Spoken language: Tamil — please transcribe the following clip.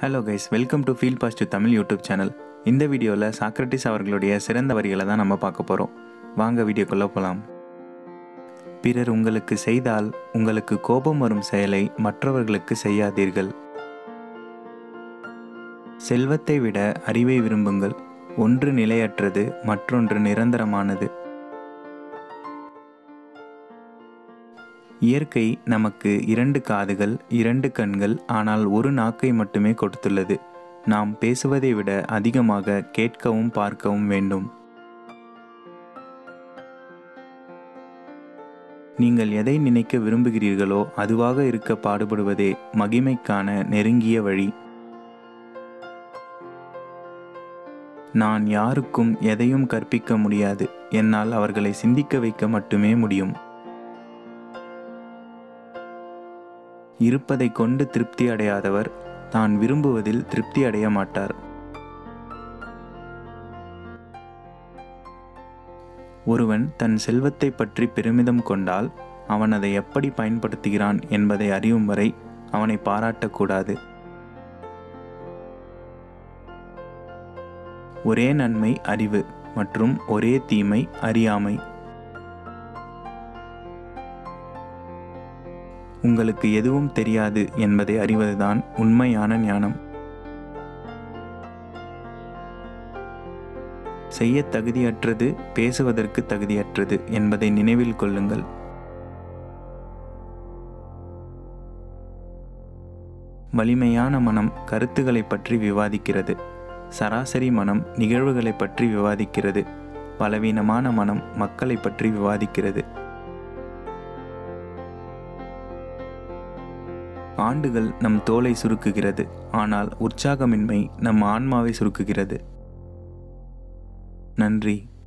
hello guys welcome to feel positive Tamil YouTube channel இந்த வீடியோவில் சாக்ரட்டிஸ் அவர்களுடைய சிறந்த வரிகளை தான் நம்ம பார்க்க போகிறோம் வாங்க வீடியோக்குள்ளே போகலாம் பிறர் உங்களுக்கு செய்தால் உங்களுக்கு கோபம் வரும் செயலை மற்றவர்களுக்கு செய்யாதீர்கள் செல்வத்தை விட அறிவை விரும்புங்கள் ஒன்று நிலையற்றது மற்றொன்று நிரந்தரமானது இயற்கை நமக்கு இரண்டு காதுகள் இரண்டு கண்கள் ஆனால் ஒரு நாக்கை மட்டுமே கொடுத்துள்ளது நாம் பேசுவதை விட அதிகமாக கேட்கவும் பார்க்கவும் வேண்டும் நீங்கள் எதை நினைக்க விரும்புகிறீர்களோ அதுவாக இருக்க பாடுபடுவதே மகிமைக்கான நெருங்கிய வழி நான் யாருக்கும் எதையும் கற்பிக்க முடியாது என்னால் அவர்களை சிந்திக்க வைக்க மட்டுமே முடியும் இருப்பதை கொண்டு திருப்தி அடையாதவர் தான் விரும்புவதில் திருப்தி அடைய மாட்டார் ஒருவன் தன் செல்வத்தை பற்றி பெருமிதம் கொண்டால் அவன் அதை எப்படி பயன்படுத்துகிறான் என்பதை அறியும் வரை அவனை பாராட்டக்கூடாது ஒரே நன்மை அறிவு மற்றும் ஒரே தீமை அறியாமை உங்களுக்கு எதுவும் தெரியாது என்பதை அறிவதுதான் உண்மையான ஞானம் செய்ய தகுதியற்றது பேசுவதற்கு தகுதியற்றது என்பதை நினைவில் கொள்ளுங்கள் வலிமையான மனம் கருத்துக்களை பற்றி விவாதிக்கிறது சராசரி மனம் நிகழ்வுகளை பற்றி விவாதிக்கிறது பலவீனமான மனம் மக்களை பற்றி விவாதிக்கிறது ஆண்டுகள் நம் தோலை சுருக்குகிறது ஆனால் உற்சாகமின்மை நம் ஆன்மாவை சுருக்குகிறது நன்றி